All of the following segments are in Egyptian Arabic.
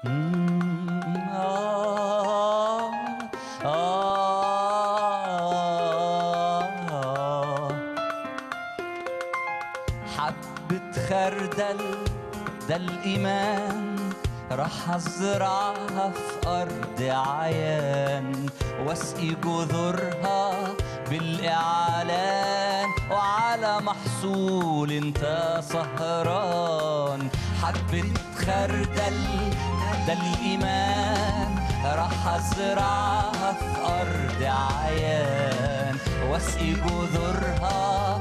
مم، آه، آه. حبة خردل ده الإيمان راح أزرعها في أرض عيان واسقي جذورها بالإعلان وعلى محصول انت سهران حبة خردل ده الإيمان راح أزرعها في أرض عيان واسقي جذورها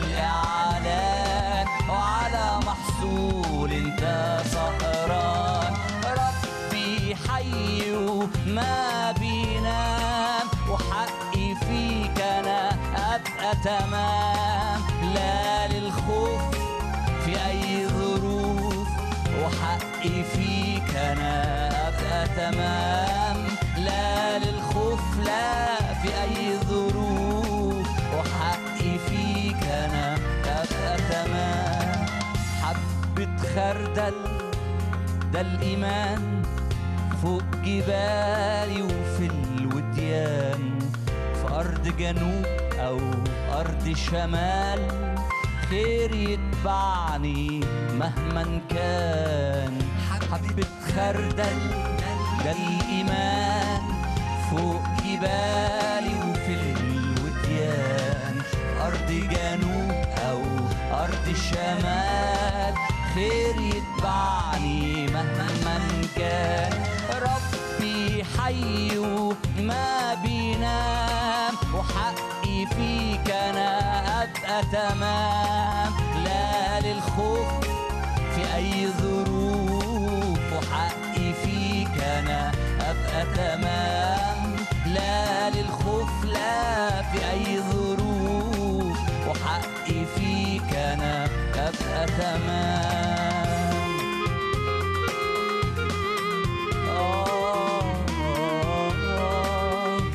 بالإعلان وعلى محصول انت سهران ربي حي وما بينام وحقي فيك أنا أبقى تمام لا للخوف في أي ظروف وحقي فيك أنا أبقى تمام لا للخوف لا في أي ظروف وحقي فيك أنا أبقى تمام حبة خردل ده الإيمان فوق جبالي وفي الوديان في أرض جنوب أو أرض شمال خير يتبعني مهما كان حبة خردل ده الإيمان فوق جبالي وفي الوديان أرض جنوب أو أرض شمال خير يتبعني مهما كان ربي حي وما بينام وحقي فيك أنا أبقى تمام لا للخوف في أي ظروف وحقي فيك أنا أبقى تمام لا للخوف لا في أي ظروف وحقي فيك أنا أبقى تمام آه آه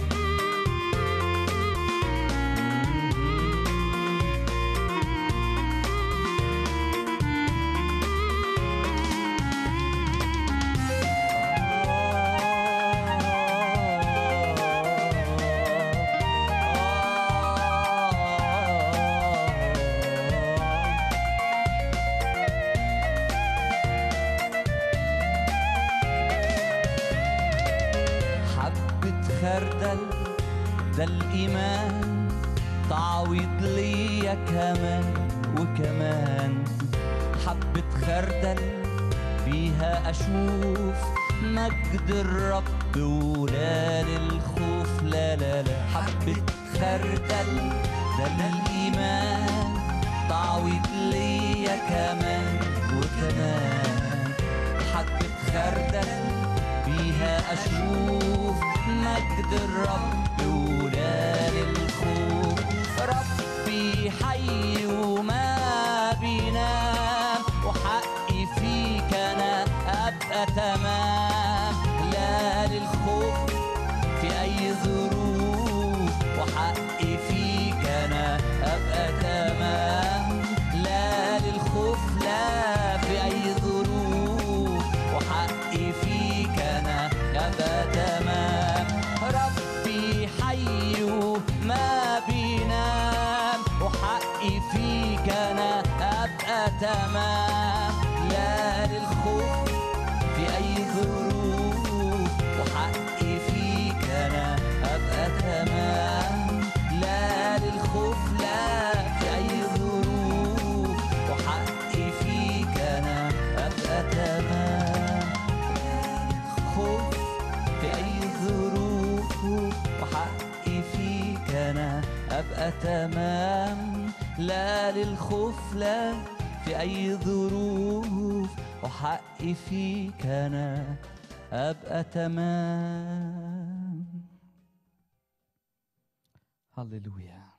حبة خردل ده الإيمان تعويض ليا كمان وكمان حبة خردل فيها أشوف مجد الرب ولا للخوف لا لا لا حبة خردل ده الإيمان تعويض ليا كمان وكمان حبة خردل فيها أشوف مجد الرب ولا للخوف ربي حي وما بينام وحقي فيك أنا أبقى تمام لا للخوف في أي ظروف وحقي فيك أنا أبقى تمام لا للخوف لا في أي ظروف وحقي فيك أنا أبقى تمام ربي حي وما بينام وحقي فيك أنا أبقى تمام لا للخوف في أي ظروف وحقي فيك أنا أبقى تمام لا للخوف لا في أي ظروف وحقي فيك أنا أبقى تمام خوف في أي ظروف وحقي فيك أنا أبقى تمام لا للخوف لا في أي ظروف وحقي فيك أنا أبقى تمام هللويا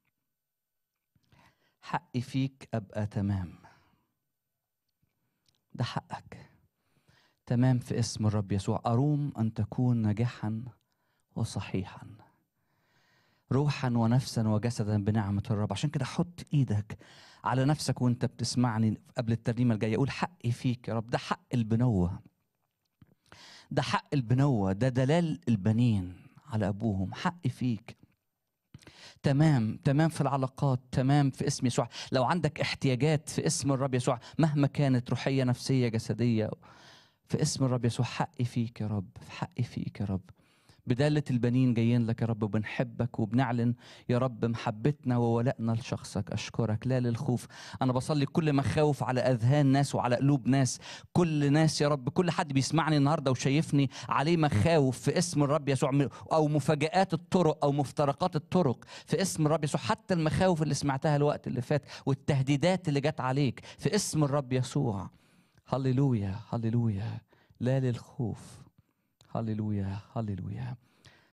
حقي فيك أبقى تمام ده حقك تمام في اسم الرب يسوع أروم أن تكون ناجحا وصحيحا روحا ونفسا وجسدا بنعمة الرب عشان كده حط ايدك على نفسك وانت بتسمعني قبل الترنيمة الجاية قول حقي فيك يا رب ده حق البنوة ده حق البنوة ده دلال البنين على أبوهم حق فيك تمام تمام في العلاقات تمام في اسم يسوع لو عندك احتياجات في اسم الرب يسوع مهما كانت روحية نفسية جسدية في اسم الرب يسوع حقي فيك يا رب في حقي فيك يا رب بدالة البنين جايين لك يا رب وبنحبك وبنعلن يا رب محبتنا وولائنا لشخصك أشكرك لا للخوف أنا بصلي كل مخاوف على أذهان ناس وعلى قلوب ناس كل ناس يا رب كل حد بيسمعني النهاردة وشايفني عليه مخاوف في اسم الرب يسوع أو مفاجآت الطرق أو مفترقات الطرق في اسم الرب يسوع حتى المخاوف اللي سمعتها الوقت اللي فات والتهديدات اللي جت عليك في اسم الرب يسوع هللويا هللويا لا للخوف هللويا هللويا